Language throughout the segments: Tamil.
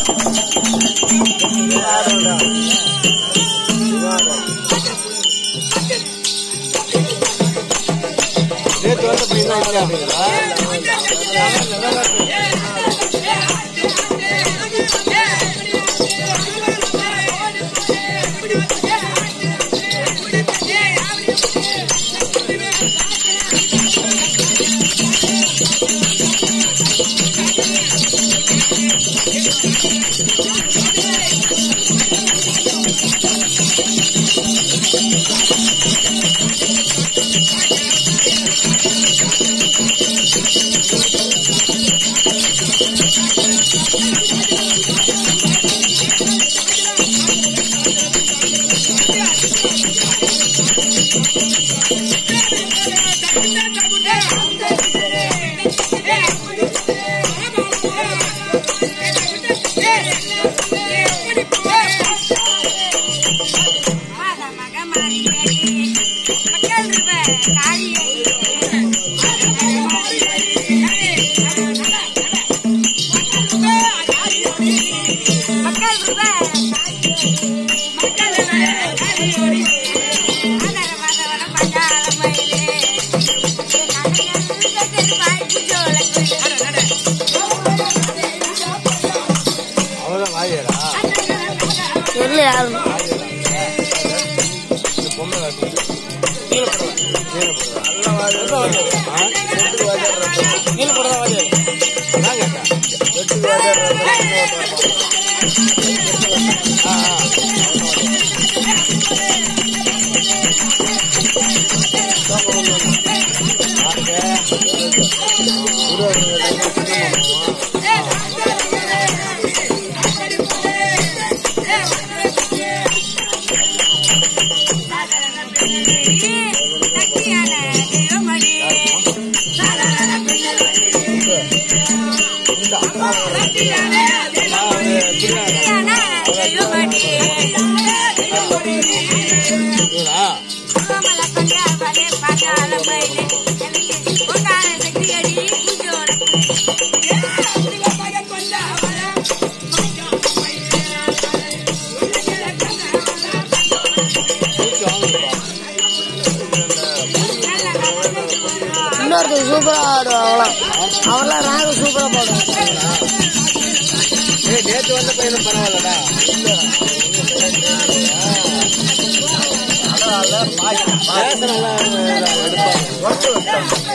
நேற்று வந்த பையன் தான் இல்லை அப்படிங்களா அவதான் வாயரா தெரியல யாருன்னு இந்த பொம்மை காட்டு கீழே போடுவா நல்லா வாயர் ஆ ரெண்டு வாயர் கீழே போடுறதா வாயர் அதான் கேட்டேன் எட்டு வாயர் ஆ ஆ இவனா? தூக்கி வாங்குப்பா. இன்னொருத்தர் சூப்பரா ஆடுவாங்களாம் அவெல்லாம் ராக சூப்பரா பாடுவாங்க ஏய், நேத்து வந்த பையனும் பரவாயில்லடா பேச நல்லா எடுப்பாங்க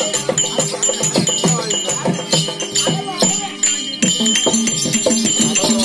ஆ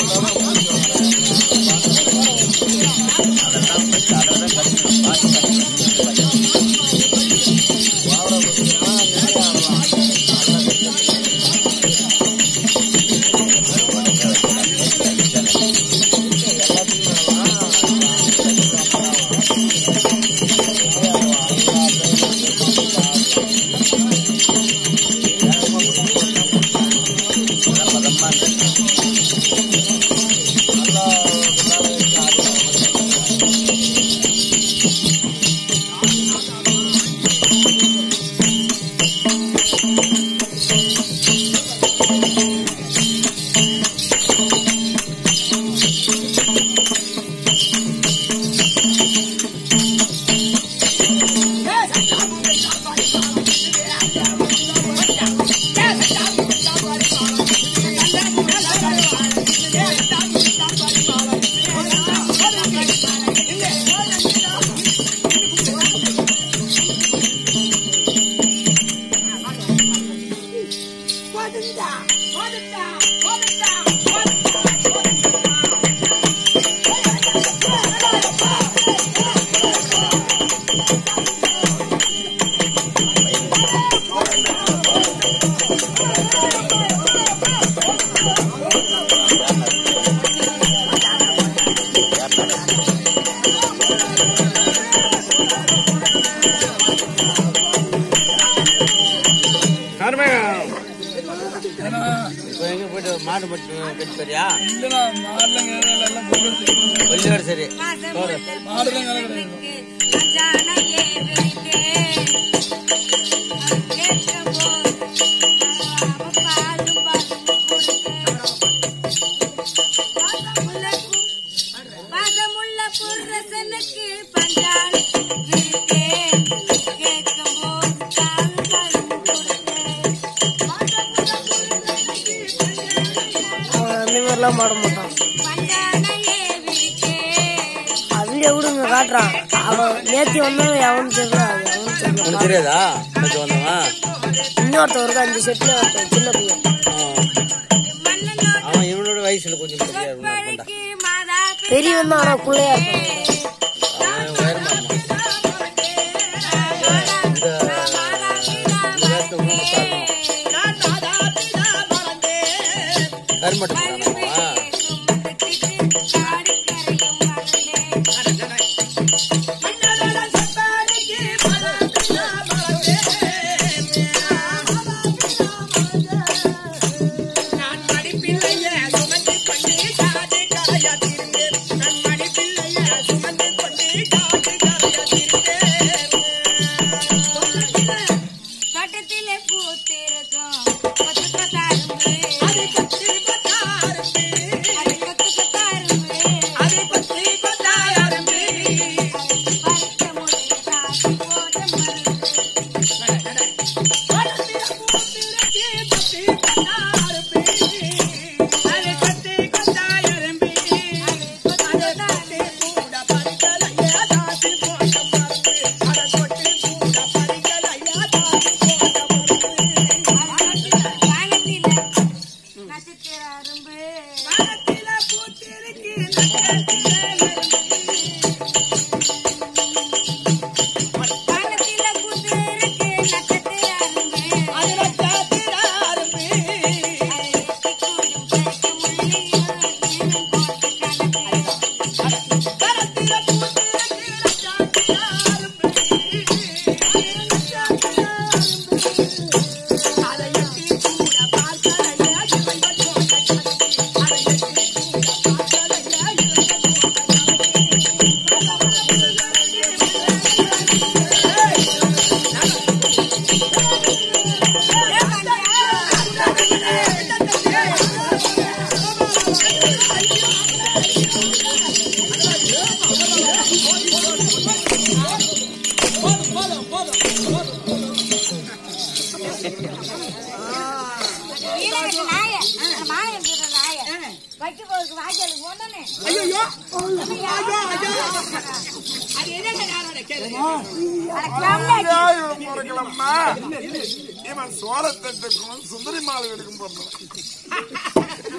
காரணமே இப்போ எங்க போயிட்டு மாடு மட்டும் கட்டி போறியா கொல்லியோட சரி போடு. பாசமுள்ள புருஷனுக்கு பஞ்சால் இருக்கே கேட்கும் போது கால் கழும் கொடுத்தேன் அவன் அந்த மாதிரிலாம் பாட மாட்டான் பஞ்சானையே விரிக்கே வீடியோ விடுங்க காட்டுறான் அவன் நேத்தி வந்தவன் எவனு தெரியல அது எவனு தெரியல உனக்கு தெரியாதா நேற்று வந்தவன் இன்னொருத்தன் இருக்கா இந்த செட்ல ஒருத்தன் சின்ன பையன் ஆ. மன்னனோட அவன் இவனோட வயசுல கொஞ்சம் பெரிய இருந்தா பழிக்கு மாதா பெரியவன் தான் ஆனா பிள்ளையா இருப்பான் அவன் உயரமா இருந்தான். இந்த இந்த நேரத்தை உணவு சாப்பிடணும். கருமட்டு போறானவா? தோட்டத்திலே பூத்திருக்கும் கொத்து கொத்தாரும்பு அது கொத்து கொத்தாரும்பு பறிக்க முடியாது போட்ட மருந்து வானத்தில நட்சத்திர அரும்பு வானத்தில பூத்திருக்கு நட்சத்திர அரும்பு வைக்க போறதுக்கு வாய்க்காலுக்கு போனோன்னே அநியாயம் முறைகளம்மா. இவன் சோளத்தட்டுக்கும் சுந்தரி மாலை எடுக்கும் போறோம்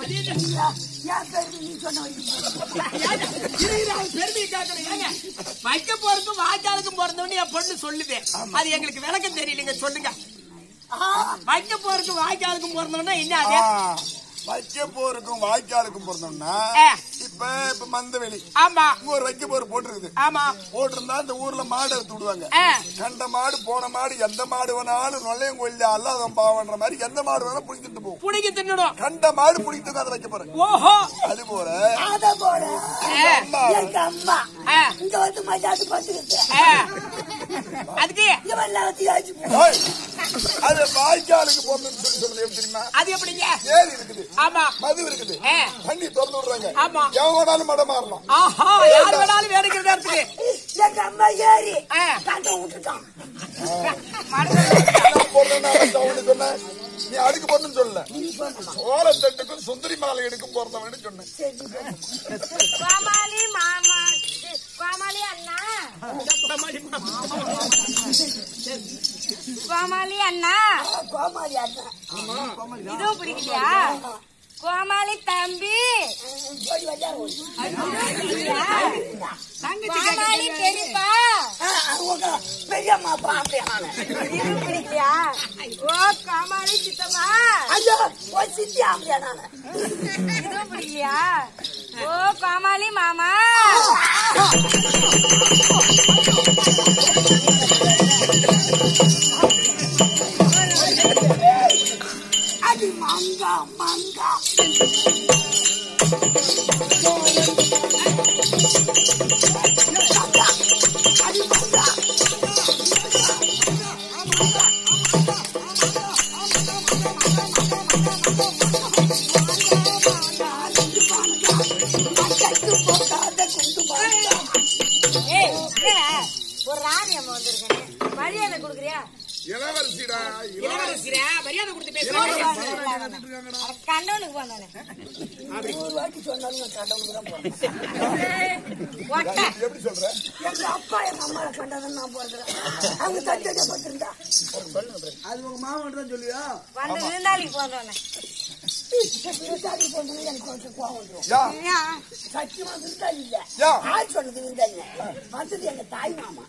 வைக்க போறதுக்கும் வாய்க்காலுக்கும் பிறந்தவனு என் பொண்ணு சொல்லுது அது எங்களுக்கு விளக்கம் தெரியலங்க சொல்லுங்க வைக்க போறதுக்கும் வாய்க்காலுக்கும் பிறந்தவனா என்ன அது வைக்க போருக்கும் வாய்க்காலுக்கும் பிறந்தோம்னா ஆ. இப்ப இப்ப மந்தவெளி ஆமா இங்க ஒரு வைக்க போர் போட்டிருக்குது ஆமா போட்டிருந்தா இந்த ஊர்ல மாடு எடுத்து விடுவாங்க ஆ. கண்ட மாடு போன மாடு எந்த மாடு வேணாலும் நுழையும் கொல்ல அல்லாதவன் பாவன்ற மாதிரி எந்த மாடு வேணாலும் புடிக்கிட்டு போகும் புடிக்க தின்னுடும் கண்ட மாடு புடிக்கிட்டு அதை வைக்க போறேன் ஓஹோ அது போல ஆ, அம்மா ஆ, இங்க வந்து மஜாத்து பார்த்துக்கிட்டு ஆ. அதுக்கு இங்க வரல வச்சு ஆச்சு ஏய், அது வாய்க்காலுக்கு போகணும்னு சொல்லி சொல்லுது எப்படி தெரியுமா அது எப்படிங்க ஏரி இருக்குது ஆமா மது இருக்குது ஆ. தண்ணி திறந்து விடுறாங்க ஆமா. எவன் வேணாலும் மடம் மாறலாம் ஆஹா யார் வேணாலும் வேணுங்கிற நேரத்துக்கு எங்க அம்மா ஏறி ஆ. கண்ட விட்டுட்டான் அவனுக்கு சொன்ன நீ அதுக்கு பொண்ணுன்னு சொல்லல சோளத்தட்டுக்கும் சுந்தரி மாலை எடுக்கும் பிறந்தவன்னு சொன்னேன் கோமாளி மாமா கோமாளி அண்ணா கோமாளி அண்ணா கோமாளி அண்ணா இதுவும் பிடிக்கலையா கோமாளி தம்பி போய் வச்சா பிடிக்கலையா? கோமாளி பெரியப்பா அவங்க பெரியம்மா பாப்பேன் இதுவும் பிடிக்கலையா ஓ கோமாளி சித்தம்மா ஐயோ போய் சித்தி ஆம்பியா நானு இதுவும் பிடிக்கலையா ஓ கோமாளி மாமா அடி மங்கா மங்கா ஏய் என்னடா, ஒரு ராணி அம்மா வந்திருக்கேன் மரியாதை கொடுக்குறியா இளவரசிடா இளவரசி இளவரசிரா, மரியாதை கொடுத்து பேசுறாங்க அட, கண்டவனுக்கு போனானே நூறு வாட்டி சொன்னாலும் நான் கடவுளுக்கு தான் போறேன் ஒட்டை எப்படி சொல்ற எங்க அப்பா எங்க அம்மா கண்டதுன்னு நான் போறேன் அவங்க தட்டை பத்திருந்தா வந்து விருந்தாளிக்கு போனோன்னே விருந்தாளி போனது எனக்கு கொஞ்சம் கோவம் வந்துரும் யா சத்தியமா விருந்தாளி இல்ல யா. ஆள் சொன்னது விருந்தாளி வந்தது எங்க தாய் மாமா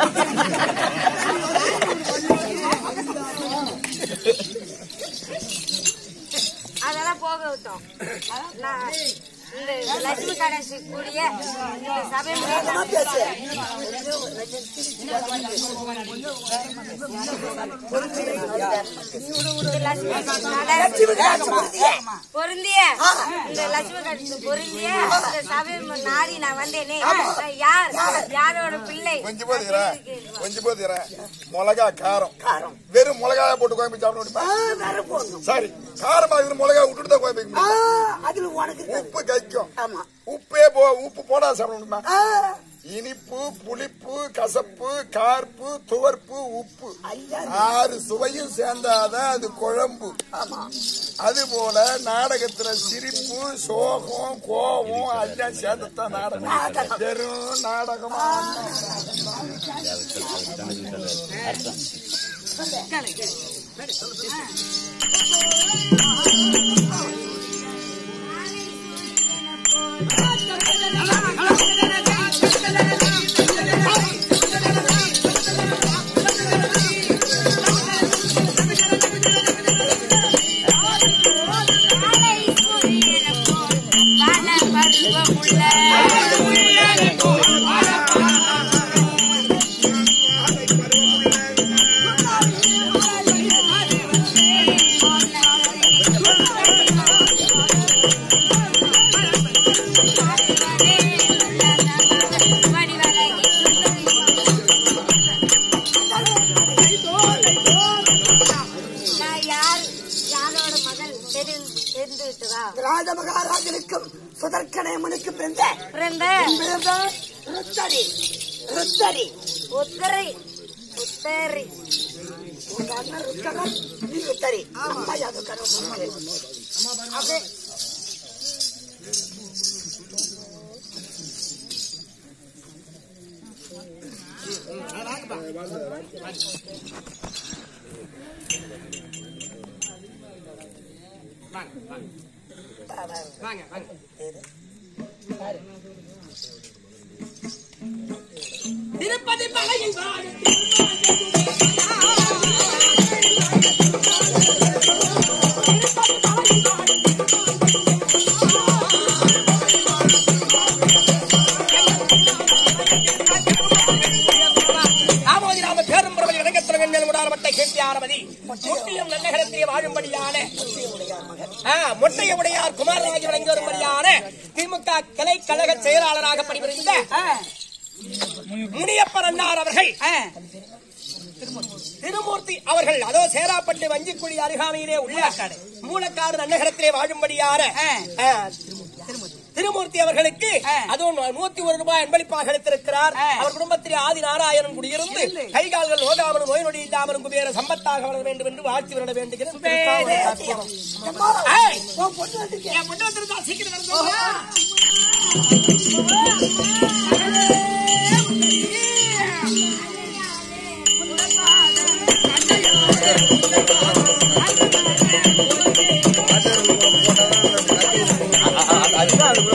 அதெல்லாம் போக விட்டோம் நான் இந்த லட்சுமி கணேஷ் கூடிய இந்த சபை வேகமா பேசு இந்த லட்சுமி லட்சுமி கணேஷ் காசு வருதியே. பொருந்திய இந்த லட்சுமி கணேஷ் பொருந்திய இந்த சபை நாடி நான் வந்தேனே நான் யார் யாரோட பிள்ளை கொஞ்சம் போது இற கொஞ்சம் போது இற மிளகா காரம் காரம் வெறும் மிளகாய போட்டு கோயம்பு சாப்பிட முடியுமா ஆ, வேற போடணும் சரி காரமா இருக்கிற மிளகா விட்டுட்டு தான் கோயம்பு வைக்க ஆ, முடியும் அதுல உனக்கு இருக்காது. உப்பு கைக்கும் ஆமா உப்பே போ உப்பு போடா சாப்பிட முடியுமா ஆ, இனிப்பு புளிப்பு கசப்பு கார்ப்பு துவர்ப்பு உப்பு ஐயா ஆறு சுவையும் சேர்ந்தாதான் அது குழம்பு ஆமா அது போல நாடகத்துல சிரிப்பு சோகம் கோபம் எல்லாம் சேர்ந்துதான் நாடகம் வெறும் நாடகமா காலை சூரியனை போல் பல பருவமுள்ள நான் யார் யாரோட மகள் தெரிந்து தெரிந்து விட்டதா ராஜ மகாராஜனுக்கும் சுதர்க்கணயமனுக்கு பிறந்த பிறந்த பிறந்தான் ருத்தரி ருத்தரி உத்தரை உத்தரி உங்க அண்ணன் ருத்தகன் நீ ருத்தரி அம்மா யாதவ் கருவ அப்படியே வாங்க வாங்க திருப்பதி மலையில் வாழும் தாமோதி ராம பேரும் பிரபலி வணக்கத்துடன் மேல் உடாரப்பட்ட கேட்டியாரமதி முற்றிலும் நன்னகரத்திலே வாழும்படியான ஆ, முட்டைய உடையார் குமாரராஜ வழங்கி வரும்படியான திமுக கிளை கழக செயலாளராக பணிபுரிந்த முனியப்பர் அண்ணார் அவர்கள் திருமூர்த்தி அவர்கள் அதோ சேராப்பட்டு வஞ்சிக்குழி அருகாமையிலே உள்ள மூலக்காடு நன்னகரத்திலே வாழும்படியான ஆ, திருமூர்த்தி அவர்களுக்கு அதுவும் நூத்தி ஒரு ரூபாய் அன்பளிப்பாக அளித்திருக்கிறார் அவர் குடும்பத்திலே ஆதி நாராயணன் குடியிருந்து கை கால்கள் நோகாமலும் நோய் நொடி இல்லாமலும் குபேர சம்பத்தாக வளர வேண்டும் என்று வாழ்த்தி விட வேண்டுகிறேன் திருப்பாவூர் அற்புதம். ஏய், என் பொண்ணு வந்திருந்தா சீக்கிரம் வந்து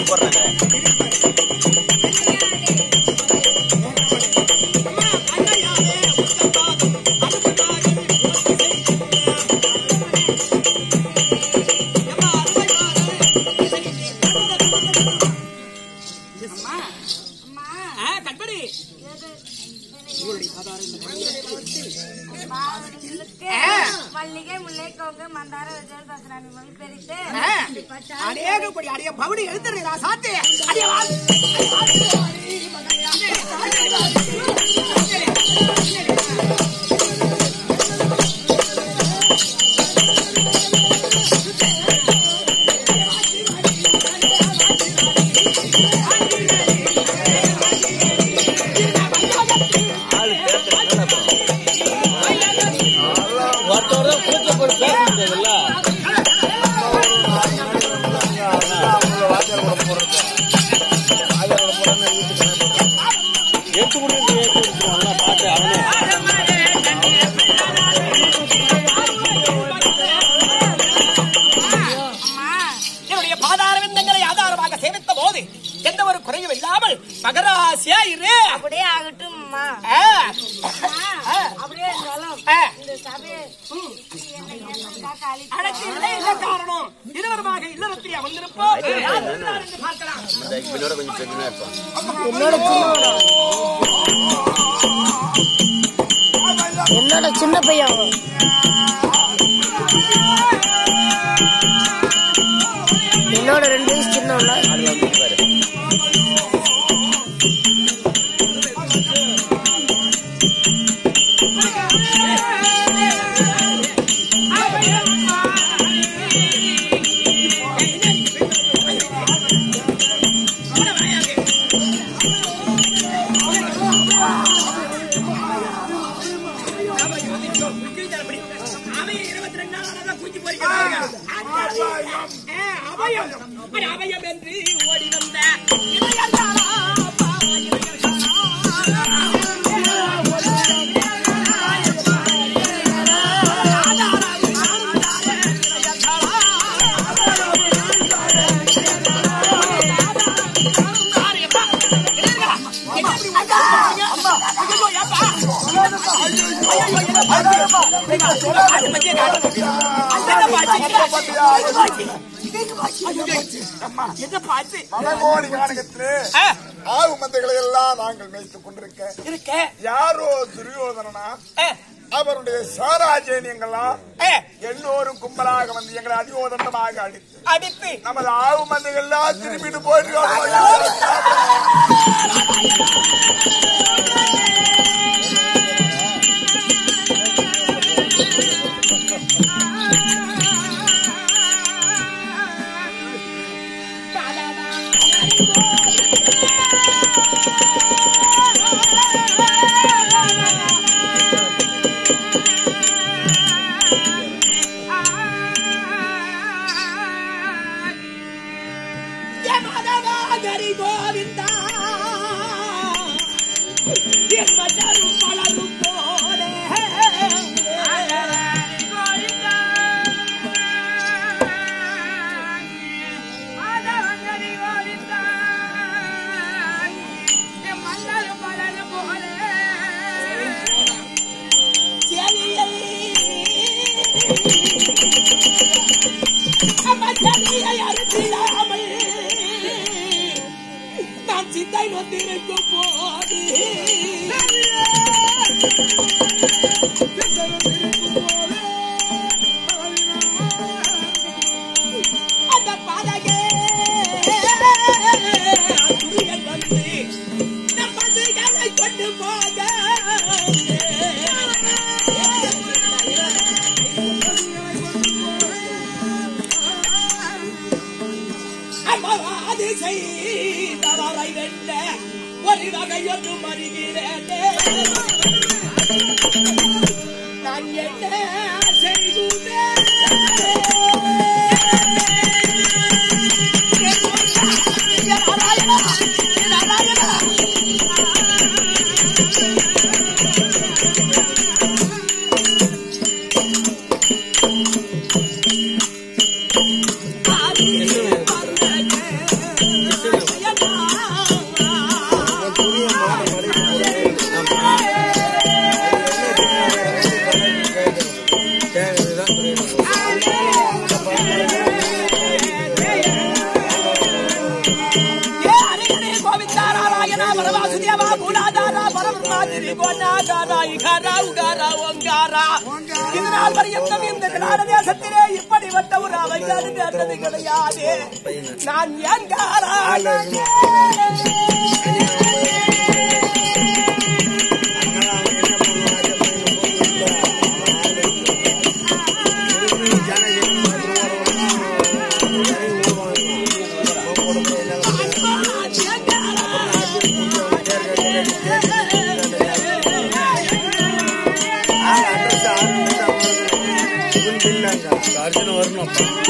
ஆ, கண்மணி மல்லிகை முல்லை கோங்கு மந்தார விஜய் பத்ராணி மொழி பெரித்து அநேக கொடி அடைய பவுனி எழுந்துறா சாத்து அடைய வா ஒருத்தவரை கூச்சப்பட்டு பேச முடியாதுல்ல எடுத்து கொடுத்து எடுத்து கொடுத்துருவாங்க பார்த்து அவனே என்னுடைய பாதார விந்தங்களை ஆதாரமாக சேவித்த போது எந்த ஒரு குறையும் இல்லாமல் மகராசியா இரு அப்படியே ஆகட்டும் அம்மா ஆ, அம்மா, அப்படியே இருந்தாலும் ஆ. இந்த சபையை என்னை ஏற்றதுக்காக காலி அதற்கு இல்லை இல்லை காரணம் இருவருமாக இல்லறத்தில் அமர்ந்திருப்போம் யார் இருந்தார் என்று பார்க்கலாம் இவனோட கொஞ்சம் பெருமையா இருப்பான் என்னோட சின்னவனா என்னோட சின்ன பையன் அவன். என்னோட ரெண்டு வயசு சின்னவன்ல அது வந்து பாரு அவன் இருபத்தி ரெண்டு நாள் ஆனதா குஞ்சு பொறிக்கிறாங்க. ஆ, அபயம் அட, அபயம் என்று ஓடி வந்த இளையர்தானா, பாவ என்ன பாச்சு மனகோடி காணகத்திலே ஆ, ஆவு மந்தைகளை எல்லாம் நாங்கள் மேய்த்துக் கொண்டிருக்க இருக்க யாரோ துரியோதனனா ஆ, அவருடைய சாராஜேனியங்கள்லாம் ஆ, எல்லோரும் கும்பலாக வந்து எங்களை அதிகோதண்டமாக அடித்து அடித்து நமது ஆவு மந்தைகள்லாம் திரும்பிட்டு போயிட்டு ஹரி கோவிந்தா என் மலரும் மலரும் போலே நான் சிந்தை நொந்திருக்கும் போது அந்த பாதையே துரியன் வந்து நம் மசுகளை கொண்டு போக அம்மாவாது செய்தவரை வெல்ல ஒரு வகையொன்று மறுகிறேன் நான் என்ன செய்துவேன் கோனாகாரா இகாரா உகாரா ஓங்காரா இதனால் பரியந்தம் இந்த கிராட தேசத்திலே இப்படிப்பட்ட ஒரு அமைதியாக கேட்டது கிடையாது நான் ஏங்காரா அர்ஜுன வரணும்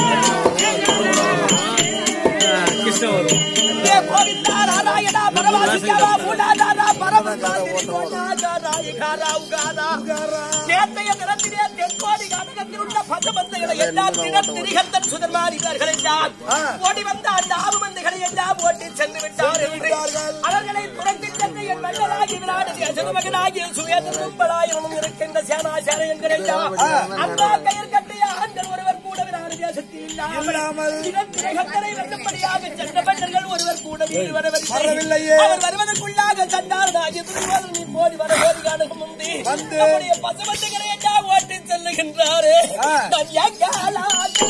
கிருஷ்ண வரும் ஏ கோவிந்தா நாராயணா பரமாசிக்கவா பூடாதாரா பரமசாதிரி கோனாகாரா இகாரா உகாரா நேற்றைய தினத்திலே தென்கோடி நாடகத்தில் உள்ள பசபந்தைகளை எல்லாம் தினத்திரிகத்தன் சுதர்மான் இவர்களை தான் ஓடி வந்த அந்த ஆவுமந்தைகளை எல்லாம் ஓட்டி சென்று விட்டார் என்று அவர்களை துரத்தி சென்று என் மன்னராகி விராடு ஜெகமகனாகிய சுவேதனும் பலாயவனும் இருக்கின்ற சேனாசாரங்கள் எல்லாம் அந்த கயிர் கட்டிய ஆண்கள் ஒருவர் கூட விராடு தேசத்தில் இல்லாமல் தினத்திரிகத்தனை வெல்லும்படியாக சென்ற மன்னர்கள் ஒருவர் கூட வீடு வரவில்லை அவர் வருவதற்குள்ளாக சண்டாரனாகிய துரியோதனன் இப்போது வர ஓடி காணுக முந்தி நம்முடைய பசுமத்துகளை எல்லாம் ஓட்டி செல்லுகின்றாரே நான் எங்காலா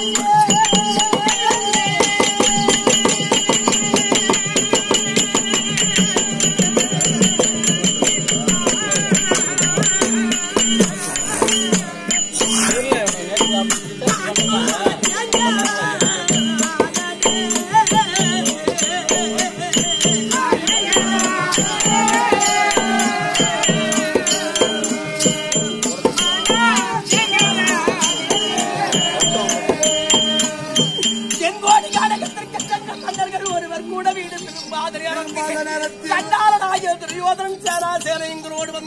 தென்கோடி காடகத்திற்கு சென்ற மன்னர்கள் ஒருவர் கூட வீடு திரும்பாதிரி சண்டாளனாகிய துரியோதனன் சேனா சேனைங்களோடு வந்து